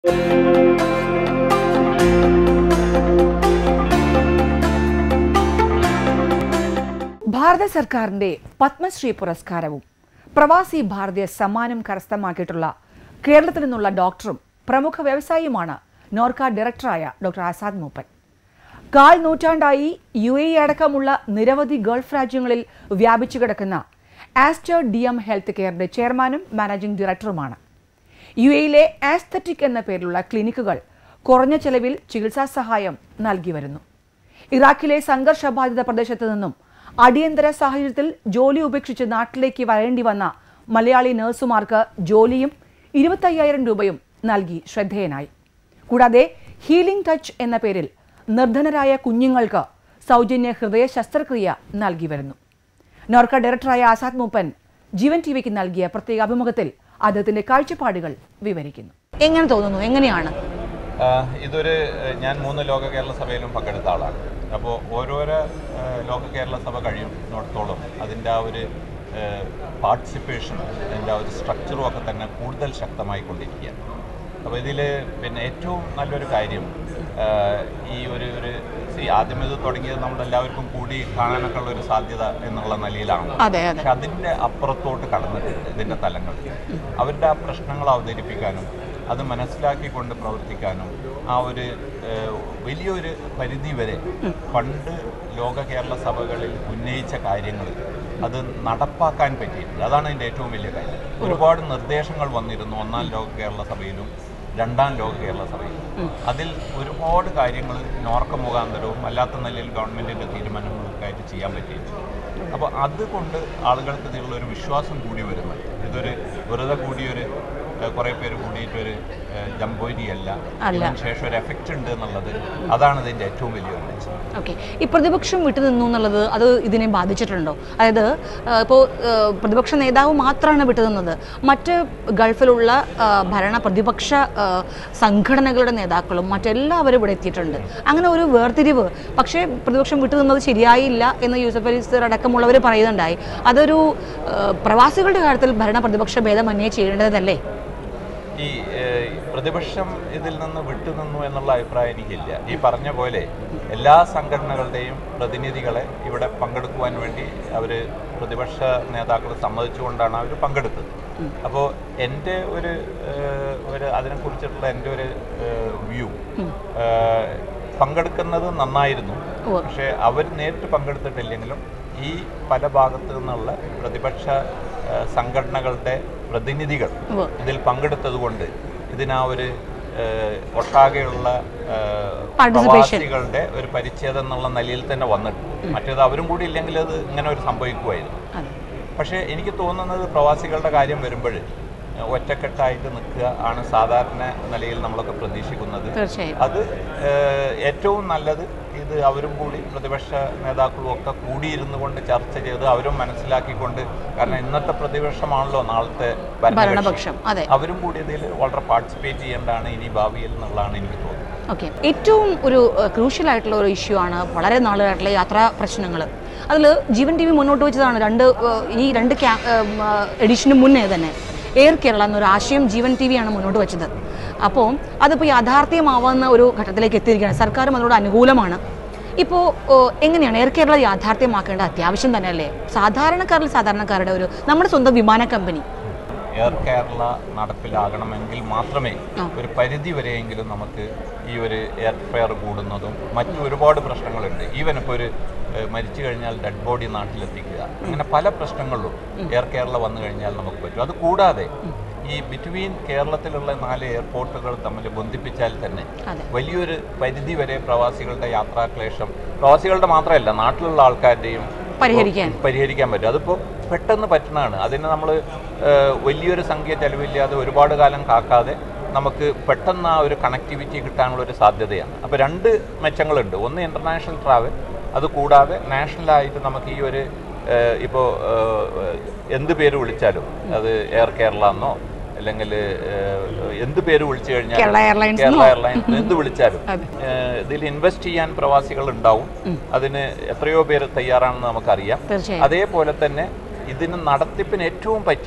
ഭാരത സർക്കാരിന്റെ പത്മശ്രീ പുരസ്കാരവും പ്രവാസി ഭാരതീയ സമ്മാനം കരസ്ഥമാക്കിയിട്ടുള്ള കേരളത്തിൽ നിന്നുള്ള ഡോക്ടറും പ്രമുഖ വ്യവസായിയുമാണ് നോർക്ക ഡയറക്ടറായ ഡോക്ടർ ആസാദ് മൂപ്പൻ കാൽ നൂറ്റാണ്ടായി യു എ അടക്കമുള്ള നിരവധി ഗൾഫ് രാജ്യങ്ങളിൽ വ്യാപിച്ചു കിടക്കുന്ന ആസ്റ്റർ ഡി എം ഹെൽത്ത് കെയറിന്റെ ചെയർമാനും മാനേജിംഗ് ഡയറക്ടറുമാണ് യു എയിലെ ആസ്തറ്റിക് എന്ന പേരിലുള്ള ക്ലിനിക്കുകൾ കുറഞ്ഞ ചെലവിൽ ചികിത്സാ സഹായം നൽകി വരുന്നു ഇറാഖിലെ സംഘർഷബാധിത പ്രദേശത്ത് നിന്നും അടിയന്തര സാഹചര്യത്തിൽ ജോലി ഉപേക്ഷിച്ച് നാട്ടിലേക്ക് വരേണ്ടി വന്ന മലയാളി നഴ്സുമാർക്ക് ജോലിയും ഇരുപത്തയ്യായിരം രൂപയും നൽകി ശ്രദ്ധേയനായി കൂടാതെ ഹീലിംഗ് ടച്ച് എന്ന പേരിൽ നിർധനരായ കുഞ്ഞുങ്ങൾക്ക് സൗജന്യ ഹൃദയ ശസ്ത്രക്രിയ നൽകി വരുന്നു നോർക്ക ഡയറക്ടറായ ആസാദ് മൂപ്പൻ ജീവൻ ടി വിക്ക് നൽകിയ പ്രത്യേക അഭിമുഖത്തിൽ അദ്ദേഹത്തിന്റെ കാഴ്ചപ്പാടുകൾ വിവരിക്കുന്നു എങ്ങനെ തോന്നുന്നു എങ്ങനെയാണ് ആഹ് ഇതൊരു ഏഹ് ഞാൻ മൂന്ന് ലോക കേരള സഭയിലും പങ്കെടുത്ത ആളാണ് അപ്പോൾ ഓരോരോ ഏഹ് ലോക കേരള സഭ കഴിയുന്നിടത്തോളം അതിൻ്റെ ആ ഒരു പാർട്ടിസിപ്പേഷൻ അതിൻ്റെ ആ ഒരു സ്ട്രക്ചറും ഒക്കെ തന്നെ കൂടുതൽ ശക്തമായി കൊണ്ടിരിക്കുകയാണ് അപ്പോൾ ഇതിൽ പിന്നെ ഏറ്റവും നല്ലൊരു കാര്യം ആഹ് ഈ ഒരു ഒരു ഈ ആദ്യം ഇത് തുടങ്ങിയത് നമ്മളെല്ലാവർക്കും കൂടി കാണാനൊക്കെ ഉള്ള ഒരു സാധ്യത എന്നുള്ള നിലയിലാണ് അതെ അതെ പക്ഷെ അതിൻ്റെ അപ്പുറത്തോട്ട് കടന്നിട്ടുണ്ട് ഇതിൻ്റെ തലങ്ങൾ അവരുടെ ആ പ്രശ്നങ്ങൾ അവതരിപ്പിക്കാനും അത് മനസ്സിലാക്കിക്കൊണ്ട് പ്രവർത്തിക്കാനും ആ ഒരു ഏഹ്, വലിയൊരു പരിധി വരെ പണ്ട് ലോക കേരള സഭകളിൽ ഉന്നയിച്ച കാര്യങ്ങൾ അത് നടപ്പാക്കാൻ പറ്റിയിട്ടുണ്ട് അതാണ് അതിൻ്റെ ഏറ്റവും വലിയ കാര്യം ഒരുപാട് നിർദ്ദേശങ്ങൾ വന്നിരുന്നു ഒന്നാം ലോക കേരള സഭയിലും രണ്ടാം ലോക കേരള സഭയിലും അതിൽ ഒരുപാട് കാര്യങ്ങൾ നോർക്ക മുഖാന്തരവും അല്ലാത്ത നിലയിൽ ഗവൺമെൻറ്റിൻ്റെ തീരുമാനങ്ങളൊക്കെ ആയിട്ട് ചെയ്യാൻ പറ്റിയിട്ടുണ്ട് അപ്പോൾ അതുകൊണ്ട് ആളുകൾക്ക് ഇതിലുള്ള ഒരു വിശ്വാസം കൂടി വരുന്നുണ്ട് ഇതൊരു വെറുതെ കൂടിയൊരു ഏഹ്, കുറേ പേര് കൂടിയിട്ടൊരു ഏഹ്, ജംബോരിയല്ല ഇതിന് ശേഷം ഒരു എഫക്റ്റ് ഉണ്ട് എന്നുള്ളത് അതാണ് ഇതിൻ്റെ ഏറ്റവും വലിയൊരു മെച്ചം ഓക്കെ ഈ പ്രതിപക്ഷം വിട്ടുനിന്നു എന്നുള്ളത് അത് ഇതിനെ ബാധിച്ചിട്ടുണ്ടോ അതായത് ഇപ്പോൾ പ്രതിപക്ഷ നേതാവ് മാത്രമാണ് വിട്ടുനിന്നത് മറ്റ് ഗൾഫിലുള്ള ആ, ഭരണ പ്രതിപക്ഷ ആ, സംഘടനകളുടെ നേതാക്കളും മറ്റെല്ലാവരും ഇവിടെ എത്തിയിട്ടുണ്ട് അങ്ങനെ ഒരു വേർതിരിവ് പക്ഷേ പ്രതിപക്ഷം വിട്ടുനിന്നത് ശരിയായില്ല എന്ന് യൂസഫ് അലി സർ അടക്കമുള്ളവർ പറയുന്നുണ്ടായി അതൊരു ആ, പ്രവാസികളുടെ കാര്യത്തിൽ ഭരണ പ്രതിപക്ഷ ഭേദമന്യേ ചെയ്യേണ്ടതല്ലേ ഈ ഏഹ്, പ്രതിപക്ഷം ഇതിൽ നിന്ന് വിട്ടുനിന്നു എന്നുള്ള അഭിപ്രായം എനിക്കില്ല ഈ പറഞ്ഞ പോലെ എല്ലാ സംഘടനകളുടെയും പ്രതിനിധികളെ ഇവിടെ പങ്കെടുക്കുവാൻ വേണ്ടി അവർ പ്രതിപക്ഷ നേതാക്കൾ സമ്മതിച്ചുകൊണ്ടാണ് അവർ പങ്കെടുത്തത് അപ്പോൾ എൻ്റെ ഒരു ഏഹ്, ഒരു അതിനെക്കുറിച്ചിട്ടുള്ള എൻ്റെ ഒരു വ്യൂ പങ്കെടുക്കുന്നത് നന്നായിരുന്നു പക്ഷേ അവർ നേരിട്ട് പങ്കെടുത്തിട്ടില്ലെങ്കിലും ഈ പല ഭാഗത്തു നിന്നുള്ള പ്രതിപക്ഷ ഏഹ്, സംഘടനകളുടെ പ്രതിനിധികൾ ഉവ്വ്. ഇതിൽ പങ്കെടുത്തത് കൊണ്ട് ഇതിനാ ഒരു ഏഹ്, ഒട്ടാകെയുള്ള ഏഹ്, Participation. പ്രവാസികളുടെ ഒരു പരിച്ഛേദം എന്നുള്ള നിലയിൽ തന്നെ വന്നിട്ടുണ്ട് മറ്റേത് അവരും കൂടി ഇല്ലെങ്കിൽ അത് ഇങ്ങനെ ഒരു സംഭവിക്കുമായിരുന്നു അതെ പക്ഷേ എനിക്ക് തോന്നുന്നത് പ്രവാസികളുടെ കാര്യം വരുമ്പോൾ ഒറ്റക്കെട്ടായിട്ട് നിൽക്കുക ആണ് സാധാരണ നിലയിൽ നമ്മളൊക്കെ പ്രതീക്ഷിക്കുന്നത് തീർച്ചയായും അത് ഏഹ്, ഏറ്റവും നല്ലത് ഇത് അവരും കൂടി പ്രതിപക്ഷ നേതാക്കളും ഒക്കെ കൂടിയിരുന്നു കൊണ്ട് ചർച്ച ചെയ്ത് അവരും മനസ്സിലാക്കിക്കൊണ്ട് കാരണം ഇന്നത്തെ പ്രതിപക്ഷമാണല്ലോ നാളത്തെ ഭരണകക്ഷി. ഭരണപക്ഷം അതെ അവരും കൂടി ഇതിൽ വളരെ പാർട്ടിസിപ്പേറ്റ് ചെയ്യേണ്ടതാണ് ഇനി ഭാവിയിൽ എന്നുള്ളതാണ് എനിക്ക് തോന്നുന്നത് ഓക്കെ ഏറ്റവും ഒരു ക്രൂഷ്യൽ ആയിട്ടുള്ള ഒരു ഇഷ്യൂ ആണ് വളരെ നാളുകളായിട്ടുള്ള യാത്രാ പ്രശ്നങ്ങൾ അതിൽ ജീവൻ ടി വി മുന്നോട്ട് വെച്ചതാണ് രണ്ട് ഏഹ്, ഈ രണ്ട് ക്യാ എഡിഷന് മുന്നേ തന്നെ എയർ കേരള എന്നൊരു ആശയം ജീവൻ ടി വിയാണ് മുന്നോട്ട് വെച്ചത് അപ്പോൾ അതിപ്പോൾ യാഥാർത്ഥ്യമാവുന്ന ഒരു ഘട്ടത്തിലേക്ക് എത്തിയിരിക്കുകയാണ് സർക്കാരും അതിനോട് അനുകൂലമാണ് ഇപ്പോൾ എങ്ങനെയാണ് എയർ കേരള യാഥാർത്ഥ്യമാക്കേണ്ട അത്യാവശ്യം തന്നെയല്ലേ സാധാരണക്കാരിൽ സാധാരണക്കാരുടെ ഒരു നമ്മുടെ സ്വന്തം വിമാന കമ്പനി എയർ കേരള നടപ്പിലാകണമെങ്കിൽ മാത്രമേ ആ. ഒരു പരിധി വരെയെങ്കിലും നമുക്ക് ഈ ഒരു എയർ ഫെയർ കൂടുന്നതും മറ്റു ഒരുപാട് പ്രശ്നങ്ങളുണ്ട് ഈവൻ ഇപ്പോൾ ഒരു ഏഹ്, മരിച്ചു കഴിഞ്ഞാൽ ഡെഡ് ബോഡി നാട്ടിലെത്തിക്കുക അങ്ങനെ പല പ്രശ്നങ്ങളിലും എയർ കേരള വന്നു കഴിഞ്ഞാൽ നമുക്ക് പറ്റും അത് കൂടാതെ ഈ ബിറ്റ്വീൻ കേരളത്തിലുള്ള നാല് എയർപോർട്ടുകൾ തമ്മിൽ ബന്ധിപ്പിച്ചാൽ തന്നെ അതെ വലിയൊരു പരിധി വരെ പ്രവാസികളുടെ യാത്രാക്ലേശം പ്രവാസികളുടെ മാത്രമല്ല നാട്ടിലുള്ള ആൾക്കാരുടെയും പരിഹരിക്കാൻ. പരിഹരിക്കാൻ പറ്റും അതിപ്പോൾ പെട്ടെന്ന് പറ്റുന്നതാണ് അതിന് നമ്മൾ വലിയൊരു സംഖ്യ ചെലവില്ലാതെ ഒരുപാട് കാലം കാക്കാതെ നമുക്ക് പെട്ടെന്ന് ആ ഒരു കണക്ടിവിറ്റി കിട്ടാനുള്ള ഒരു സാധ്യതയാണ് അപ്പോൾ രണ്ട് മെച്ചങ്ങളുണ്ട് ഒന്ന് ഇൻ്റർനാഷണൽ ട്രാവൽ അത് കൂടാതെ നാഷണലായിട്ട് നമുക്ക് ഈ ഒരു ഇപ്പോൾ എന്ത് പേര് വിളിച്ചാലും അത് എയർ കേരള എന്നോ അല്ലെങ്കിൽ എന്ത് പേര് വിളിച്ചു കഴിഞ്ഞാൽ കേരള എയർലൈൻസ് കേരള എയർലൈൻസ് എന്ത് വിളിച്ചാലും അതെ. ഏഹ് ഇതിൽ ഇൻവെസ്റ്റ് ചെയ്യാൻ പ്രവാസികൾ ഉണ്ടാവും അതിന് എത്രയോ പേര് തയ്യാറാണെന്ന് നമുക്കറിയാം തീർച്ചയായും അതേപോലെ തന്നെ ഇതിന് നടത്തിപ്പിന് ഏറ്റവും പറ്റിയ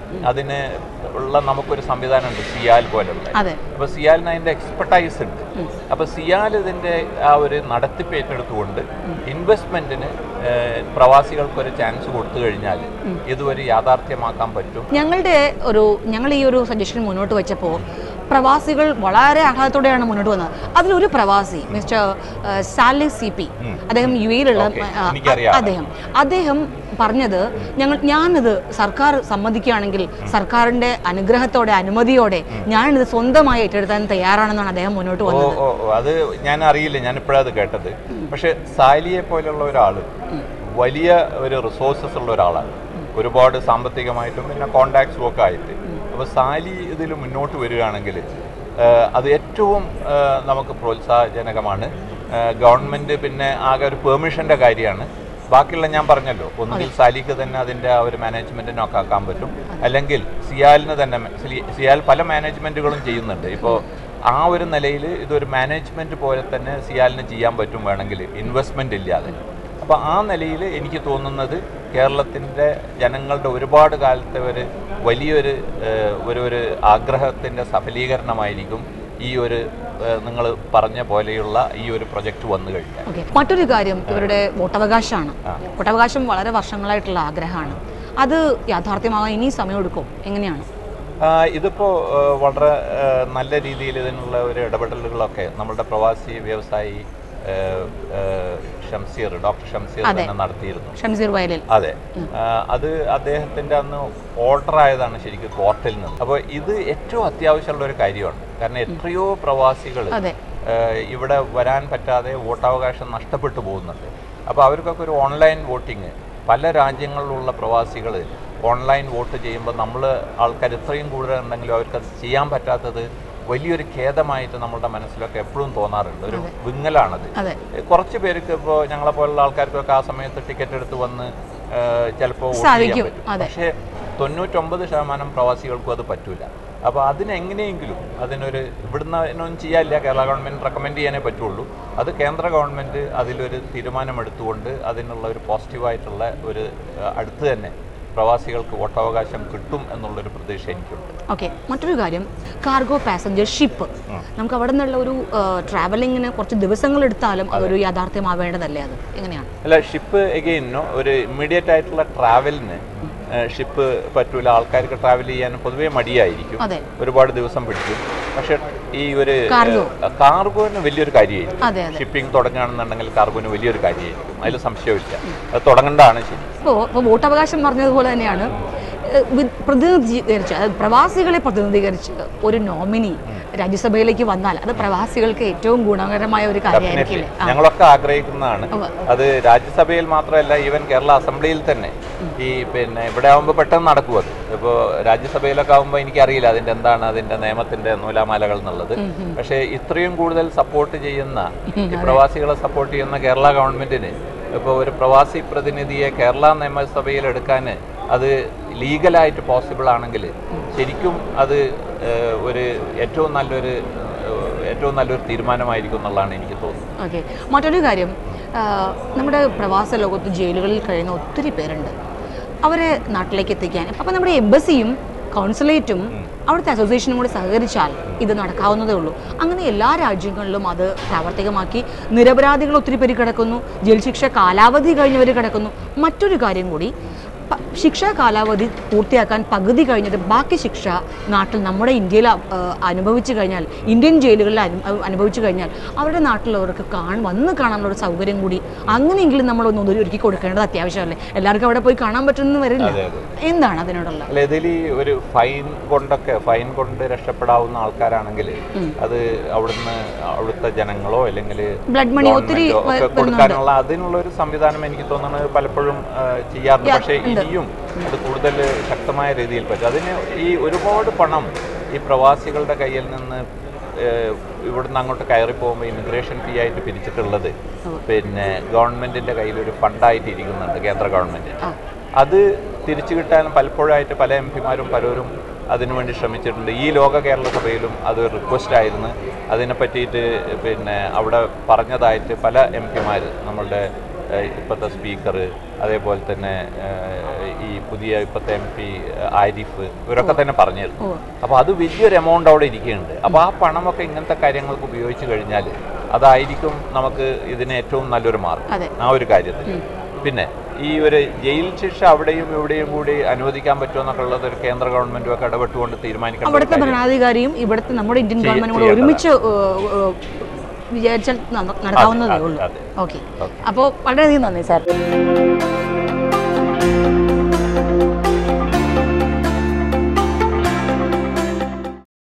അതിന് ഉള്ള നമുക്കൊരു സംവിധാനമുണ്ട് സിയാൽ പോലുള്ള അതെ അപ്പോൾ സിയാലിന് അതിൻ്റെ എക്സ്പെർട്ടൈസ് ഉണ്ട് അപ്പോൾ സിയാൽ ഇതിൻ്റെ ആ ഒരു നടത്തിപ്പ് ഏറ്റെടുത്തുകൊണ്ട് ഇൻവെസ്റ്റ്മെൻറ്റിന് പ്രവാസികൾക്ക് ഒരു ചാൻസ് കൊടുത്തു കഴിഞ്ഞാൽ ഇതൊരു യാഥാർത്ഥ്യമാക്കാൻ പറ്റും ഞങ്ങളുടെ ഒരു ഞങ്ങൾ ഈ ഒരു സജഷൻ മുന്നോട്ട് വെച്ചപ്പോൾ പ്രവാസികൾ വളരെ ആഹ്ലാദത്തോടെയാണ് മുന്നോട്ട് വന്നത് അതിലൊരു പ്രവാസി മിസ്റ്റർ ഏഹ്, സാലിഹ് സി പി അദ്ദേഹം യു എയിലുള്ള Okay, ആ, എനിക്കറിയാം. അദ്ദേഹം അദ്ദേഹം പറഞ്ഞത് ഞങ്ങൾ ഞാനിത് സർക്കാർ സമ്മതിക്കുകയാണെങ്കിൽ സർക്കാരിന്റെ അനുഗ്രഹത്തോടെ അനുമതിയോടെ ഞാനിത് സ്വന്തമായി ഏറ്റെടുക്കാൻ തയ്യാറാണെന്നാണ് അദ്ദേഹം മുന്നോട്ട് ഓ വന്നത് ഓ ഓ, അത് ഞാൻ അറിയില്ല ഞാൻ ഇപ്പോഴത് കേട്ടത് പക്ഷെ സാലിയെ പോലെയുള്ള ഒരാൾ വലിയ ഒരു റിസോഴ്സസ് ഉള്ള ഒരാളാണ് ഒരുപാട് സാമ്പത്തികമായിട്ടും പിന്നെ കോണ്ടാക്ട്സും ഒക്കെ ആയിട്ട് അപ്പോൾ സാലി ഇതിൽ മുന്നോട്ട് വരികയാണെങ്കിൽ ഏഹ്, അത് ഏറ്റവും ഏഹ്, നമുക്ക് പ്രോത്സാഹജനകമാണ് ഏഹ്, ഗവൺമെൻറ് പിന്നെ ആകെ ഒരു പെർമിഷൻ്റെ കാര്യമാണ് ബാക്കിയുള്ള ഞാൻ പറഞ്ഞല്ലോ ഒന്നുകിൽ സാലിക്ക് തന്നെ അതിൻ്റെ ആ ഒരു മാനേജ്മെൻറ്റിനൊക്കെ ആക്കാൻ പറ്റും അല്ലെങ്കിൽ സിയാലിന് തന്നെ മ- സിലി- സിയാൽ പല മാനേജ്മെൻറ്റുകളും ചെയ്യുന്നുണ്ട് ഇപ്പോൾ ആ ഒരു നിലയിൽ ഇതൊരു മാനേജ്മെൻറ്റ് പോലെ തന്നെ സിയാലിന് ചെയ്യാൻ പറ്റും വേണമെങ്കിൽ ഇൻവെസ്റ്റ്മെൻ്റ് ഇല്ലാതെ അപ്പോൾ ആ നിലയിൽ എനിക്ക് തോന്നുന്നത് കേരളത്തിൻ്റെ ജനങ്ങളുടെ ഒരുപാട് കാലത്തെ ഒരു വലിയൊരു ഏഹ്, ഒരു ഒരു ആഗ്രഹത്തിൻ്റെ സഫലീകരണമായിരിക്കും ഈ ഒരു നിങ്ങൾ പറഞ്ഞ പോലെയുള്ള ഈ ഒരു പ്രൊജക്റ്റ് വന്നു കഴിഞ്ഞാൽ ഓക്കെ മറ്റൊരു കാര്യം ഇവരുടെ വോട്ടവകാശമാണ് വോട്ടവകാശം വളരെ വർഷങ്ങളായിട്ടുള്ള ആഗ്രഹമാണ് അത് യാഥാർത്ഥ്യമാകാൻ ഇനി സമയമെടുക്കും എങ്ങനെയാണ് ആ, ഇതിപ്പോ ആ, വളരെ ആ, നല്ല രീതിയിൽ ഇതിനുള്ള ഒരു ഇടപെടലുകളൊക്കെ നമ്മളുടെ പ്രവാസി വ്യവസായി ആ, ആ, ഷംസീർ ഡോക്ടർ ഷംസീർ തന്നെ നടത്തിയിരുന്നു ഷംസീർ വയലിൽ അതെ ആ, അത് അദ്ദേഹത്തിന്റെ അന്ന് ഓർഡർ ആയതാണ് ശരിക്കും കോർട്ടിൽ നിന്ന് അപ്പോൾ ഇത് ഏറ്റവും അത്യാവശ്യമുള്ള ഒരു കാര്യമാണ് കാരണം എത്രയോ പ്രവാസികൾ അതെ ഇവിടെ വരാൻ പറ്റാതെ വോട്ടവകാശം നഷ്ടപ്പെട്ടു പോകുന്നുണ്ട് അപ്പോൾ അവർക്കൊക്കെ ഒരു ഓൺലൈൻ വോട്ടിങ് പല രാജ്യങ്ങളിലുള്ള പ്രവാസികൾ ഓൺലൈൻ വോട്ട് ചെയ്യുമ്പോൾ നമ്മൾ ആൾക്കാർ ഇത്രയും കൂടുതൽ ഉണ്ടെങ്കിലും അവർക്ക് അത് ചെയ്യാൻ പറ്റാത്തത് വലിയൊരു ഖേദമായിട്ട് നമ്മളുടെ മനസ്സിലൊക്കെ എപ്പോഴും തോന്നാറുണ്ട് ഒരു വിങ്ങലാണത് അതെ കുറച്ച് പേർക്ക് ഇപ്പോൾ ഞങ്ങളെ പോലുള്ള ആൾക്കാർക്കൊക്കെ ആ സമയത്ത് ടിക്കറ്റ് എടുത്ത് വന്ന് ചിലപ്പോൾ വോട്ട് ചെയ്യാൻ സാധിക്കും, പറ്റും അതെ. പക്ഷേ തൊണ്ണൂറ്റൊമ്പത് ശതമാനം പ്രവാസികൾക്കും അത് പറ്റൂല അപ്പോൾ അതിനെങ്ങനെയെങ്കിലും അതിനൊരു ഇവിടുന്ന് ഒന്നും ചെയ്യാനില്ല കേരള ഗവൺമെൻറ് റെക്കമെൻഡ് ചെയ്യാനേ പറ്റുള്ളൂ അത് കേന്ദ്ര ഗവൺമെൻറ് അതിലൊരു തീരുമാനമെടുത്തുകൊണ്ട് അതിനുള്ള ഒരു പോസിറ്റീവായിട്ടുള്ള ഒരു ഏഹ്, അടുത്ത് തന്നെ പ്രവാസികൾക്ക് വോട്ടവകാശം കിട്ടും എന്നുള്ളൊരു പ്രതീക്ഷ എനിക്കുണ്ട് ഓക്കെ മറ്റൊരു കാര്യം കാർഗോ പാസഞ്ചർ ഷിപ്പ് നമുക്ക് അവിടെ നിന്നുള്ള ഒരു ട്രാവലിങ്ങിന് കുറച്ച് ദിവസങ്ങൾ എടുത്താലും അതൊരു യാഥാർത്ഥ്യമാവേണ്ടതല്ലേ അത് എങ്ങനെയാണ് അല്ല ഷിപ്പ് എഗെയിൻ ഒരു ഇമ്മീഡിയറ്റ് ആയിട്ടുള്ള ട്രാവലിന് ഷിപ്പ് പറ്റൂല ആൾക്കാർക്ക് ട്രാവൽ ചെയ്യാൻ പൊതുവേ മടിയായിരിക്കും അതെ ഒരുപാട് ദിവസം പിടിക്കും പക്ഷെ ഈ ഒരു Cargo. കാർഗോന് വലിയൊരു കാര്യമായിരിക്കും അതെ അതെ ഷിപ്പിംഗ് തുടങ്ങുകയാണെന്നുണ്ടെങ്കിൽ കാർഗോന് വലിയൊരു കാര്യമായിരിക്കും അതിൽ സംശയമില്ല അത് തുടങ്ങേണ്ടതാണ് ശരി ഇപ്പോൾ ഇപ്പോൾ വോട്ടവകാശം പറഞ്ഞതുപോലെ തന്നെയാണ് ഏഹ്, വി- പ്രതിനിധീകരിച്ച് അതായത് പ്രവാസികളെ പ്രതിനിധീകരിച്ച് ഒരു നോമിനി രാജ്യസഭയിലേക്ക് വന്നാൽ അത് പ്രവാസികൾക്ക് ഏറ്റവും ഗുണകരമായ ഒരു കാര്യമായിരിക്കില്ലേ ആ, ഞങ്ങളൊക്കെ ആഗ്രഹിക്കുന്നതാണ് ഉവ്വ്. അത് രാജ്യസഭയിൽ മാത്രമല്ല ഈവൻ കേരള അസംബ്ലിയിൽ തന്നെ ഈ പിന്നെ ഇവിടെ ആകുമ്പോൾ പെട്ടെന്ന് നടക്കും അത് ഇപ്പോൾ രാജ്യസഭയിലൊക്കെ ആകുമ്പോൾ എനിക്കറിയില്ല അതിൻ്റെ എന്താണ് അതിൻ്റെ നിയമത്തിൻ്റെ നൂലാമാലകൾ എന്നുള്ളത് പക്ഷേ ഇത്രയും കൂടുതൽ സപ്പോർട്ട് ചെയ്യുന്ന ഈ പ്രവാസികളെ സപ്പോർട്ട് ചെയ്യുന്ന കേരള ഗവൺമെൻറ്റിന് ഇപ്പോൾ ഒരു പ്രവാസി പ്രതിനിധിയെ കേരള നിയമസഭയിൽ എടുക്കാൻ അത് ലീഗലായിട്ട് പോസിബിൾ ആണെങ്കിൽ ശരിക്കും അത് ഏഹ്, ഒരു ഏറ്റവും നല്ലൊരു ഏഹ്, ഏറ്റവും നല്ലൊരു തീരുമാനമായിരിക്കും എന്നുള്ളതാണ് എനിക്ക് തോന്നുന്നത് ഓക്കെ മറ്റൊരു കാര്യം ആ, നമ്മുടെ പ്രവാസ ലോകത്ത് ജയിലുകളിൽ കഴിയുന്ന ഒത്തിരി പേരുണ്ട് അവരെ നാട്ടിലേക്ക് എത്തിക്കാൻ അപ്പം നമ്മുടെ എംബസിയും കൗൺസിലേറ്റും അവിടുത്തെ അസോസിയേഷനും കൂടി സഹകരിച്ചാൽ ഇത് നടക്കാവുന്നതേ ഉള്ളൂ അങ്ങനെ എല്ലാ രാജ്യങ്ങളിലും അത് പ്രാവർത്തികമാക്കി നിരപരാധികൾ ഒത്തിരി പേര് കിടക്കുന്നു ജയിൽ ശിക്ഷ കാലാവധി കഴിഞ്ഞവർ കിടക്കുന്നു മറ്റൊരു കാര്യം കൂടി പ- ശിക്ഷാ കാലാവധി പൂർത്തിയാക്കാൻ പകുതി കഴിഞ്ഞിട്ട് ബാക്കി ശിക്ഷ നാട്ടിൽ നമ്മുടെ ഇന്ത്യയിൽ അ- ആ, അനുഭവിച്ചു കഴിഞ്ഞാൽ ഇന്ത്യൻ ജയിലുകളിൽ അനു- അ- അനുഭവിച്ചു കഴിഞ്ഞാൽ അവരുടെ നാട്ടിലുള്ളവർക്ക് കാണ വന്ന് കാണാനുള്ള ഒരു സൗകര്യം കൂടി അങ്ങനെയെങ്കിലും നമ്മൾ ഒന്ന് ഒതുക്കി ഒരുക്കി കൊടുക്കേണ്ടത് അത്യാവശ്യമല്ലേ എല്ലാവർക്കും അവിടെ പോയി കാണാൻ പറ്റുമെന്ന് വരില്ല അതെ, അതെ. എന്താണ് അതിനോടുള്ള അല്ല ഇതിൽ ഒരു ഫൈൻ കൊണ്ടൊക്കെ ഫൈൻ കൊണ്ട് രക്ഷപ്പെടാവുന്ന ആൾക്കാരാണെങ്കിൽ അത് അവിടുന്ന് അവിടുത്തെ ജനങ്ങളോ അല്ലെങ്കിൽ ബ്ലഡ് മണി ഒത്തിരി ഗവൺമെന്റോ വ- ഒക്കെ വരുന്നുണ്ട് കൊടുക്കാനുള്ള അതിനുള്ള ഒരു സംവിധാനം എനിക്ക് തോന്നുന്നത് പലപ്പോഴും ആ, ചെയ്യാറുണ്ട് യാ, പക്ഷേ ഇനിയും അത് കൂടുതൽ ശക്തമായ രീതിയിൽ പറ്റും അതിന് ഈ ഒരുപാട് പണം ഈ പ്രവാസികളുടെ കയ്യിൽ നിന്ന് ഏഹ്, ഇവിടുന്ന് അങ്ങോട്ട് കയറി പോകുമ്പോൾ ഇമിഗ്രേഷൻ ഫീ ആയിട്ട് പിരിച്ചിട്ടുള്ളത് പിന്നെ ഗവൺമെന്റിന്റെ കയ്യിൽ ഒരു ഫണ്ടായിട്ട് ഇരിക്കുന്നുണ്ട് കേന്ദ്ര ഗവൺമെന്റ് ആ. അത് തിരിച്ചു കിട്ടാൻ പലപ്പോഴായിട്ട് പല എം പിമാരും പലരും അതിനുവേണ്ടി ശ്രമിച്ചിട്ടുണ്ട് ഈ ലോക കേരള സഭയിലും അത് റിക്വസ്റ്റ് ആയിരുന്നു അതിനെ പറ്റിയിട്ട് പിന്നെ അവിടെ പറഞ്ഞതായിട്ട് പല എം പിമാർ നമ്മളുടെ ഏഹ് ഇപ്പോഴത്തെ സ്പീക്കർ അതേപോലെ തന്നെ ഏഹ് ഈ പുതിയ ഇപ്പോഴത്തെ എം പി ആരിഫ് ഇവരൊക്കെ തന്നെ പറഞ്ഞിരുന്നു അപ്പോൾ അത് വലിയൊരു എമൗണ്ട് അവിടെ ഇരിക്കുന്നുണ്ട് അപ്പോൾ ആ പണമൊക്കെ ഇങ്ങനത്തെ കാര്യങ്ങൾക്ക് ഉപയോഗിച്ച് കഴിഞ്ഞാൽ അതായിരിക്കും നമുക്ക് ഇതിന് ഏറ്റവും നല്ലൊരു മാർഗം അതെ. ആ ഒരു കാര്യത്തിൽ പിന്നെ ഈ ഒരു ജയിൽ ശിക്ഷ അവിടെയും ഇവിടെയും കൂടി അനുവദിക്കാൻ പറ്റുമോ എന്നൊക്കെ ഉള്ളത് ഒരു കേന്ദ്ര ഗവൺമെന്റും ഒക്കെ ഇടപെട്ടുകൊണ്ട് തീരുമാനിക്കണം അവിടുത്തെ ഭരണാധികാരിയും ഇവിടുത്തെ നമ്മുടെ ഇന്ത്യൻ ചെയ്യ- ഗവൺമെന്റും കൂടെ ഒരുമിച്ച് ഏഹ്, ഏഹ്, വിചാരിച്ചാൽ നട- നടത്താവുന്നതേ അതെ, ഉള്ളൂ അതെ. Okay okay. അപ്പോൾ വളരെയധികം നന്ദി സാർ